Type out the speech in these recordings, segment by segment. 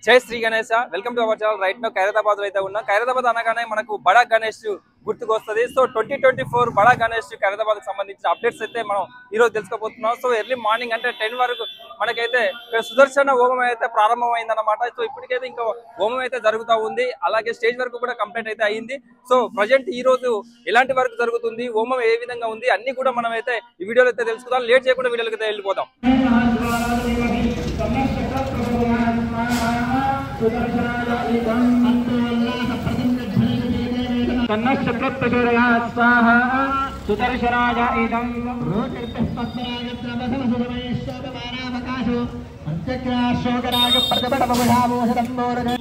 జై Shri Ganesha welcome to our channel right now Khairatabad లో అయితే ఉన్నాం ఖైరతాబాద్ అనగానే మనకు బడా గణేష్ గుర్తుకు వస్తుంది సో ట్వంటీ ట్వంటీ ఫోర్ బడా గణేష్ ఖైరతాబాద్ కి సంబంధించిన అప్డేట్స్ అయితే మనం ఈ రోజు తెలుసుకోబోతున్నాం సో ఎర్లీ మార్నింగ్ అంటే టెన్ వరకు మనకైతే ఇక్కడ సుదర్శన హోమం అయితే ప్రారంభమైంది అనమాట సో ఇప్పటికైతే ఇంకా హోమం అయితే జరుగుతూ ఉంది అలాగే స్టేజ్ వరకు కూడా కంప్లీట్ అయితే అయ్యింది సో ప్రజెంట్ ఈ రోజు ఎలాంటి వరకు జరుగుతుంది హోమం ఏ విధంగా ఉంది అన్ని కూడా మనం అయితే ఈ వీడియోలో అయితే తెలుసుకుందాం లేట్ చేయకుండా వీడియోలకి అయితే వెళ్ళిపోదాం కన్నశక్రప్రచోదయా స్వాహ సుదర్శనాయ ఇదం పంచక్రాశోకరాగ ప్రతిపట బహుళాభూషితం బోధన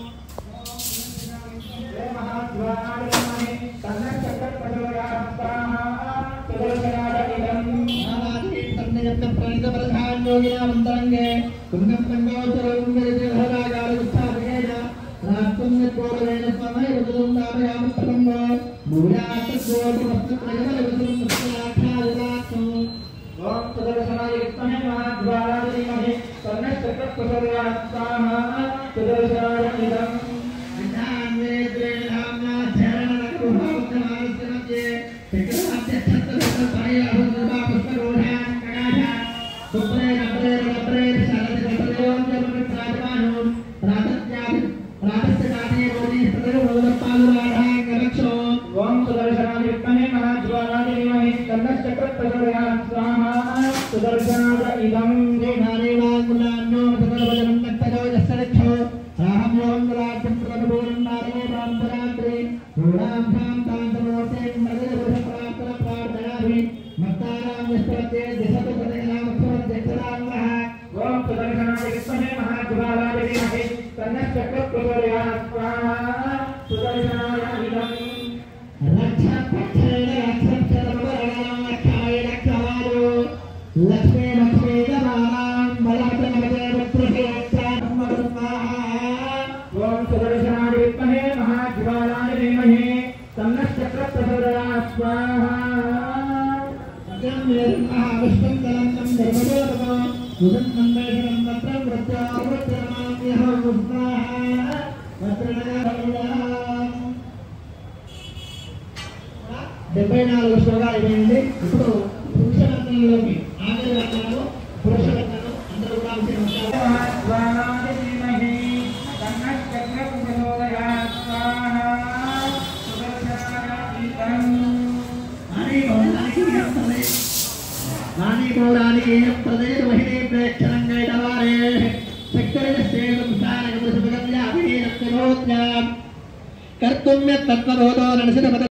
ఓం సుదర్శనాయ విద్మహే మహాజ్వాలాయ ధీమహి తన్నః చక్రప్రచోదయాత్ స్వాహా సుదర్శనాయ ఇదం ఓం సుదర్శనాయ విద్మహే మహాజ్వాలాయ ధీమహి తన్నః చక్రప్రచోదయాత్ స్వాహా సుదర్శనాయ ఇదం లక్ష్మీ లక్ష్మీ గమానాం ఓం సుదర్శనాయ విద్మహే మహాజ్వాలాయ ధీమహి తన్నః చక్రప్రచోదయాత్ స్వాహా డెబ్బై నాలుగు శ్లోకాలు ఇవ్వండి ఇప్పుడు పురుష రత్నంలోకి ఆమె రత్నాలు పురుష రత్నాలు అందరూ కూడా నమస్కారం మహాజ్వాలాయ ధీమహి తన్నః చక్రప్రచోదయాత్ స్వాహా సుదర్శనాయ ఇదం నానీమౌడానికి ప్రదేశ మహిళే ప్రేక్షణంగా ఇటవారే శక్తిరజ కర్తుమ్య తత్వబోధో నరసిన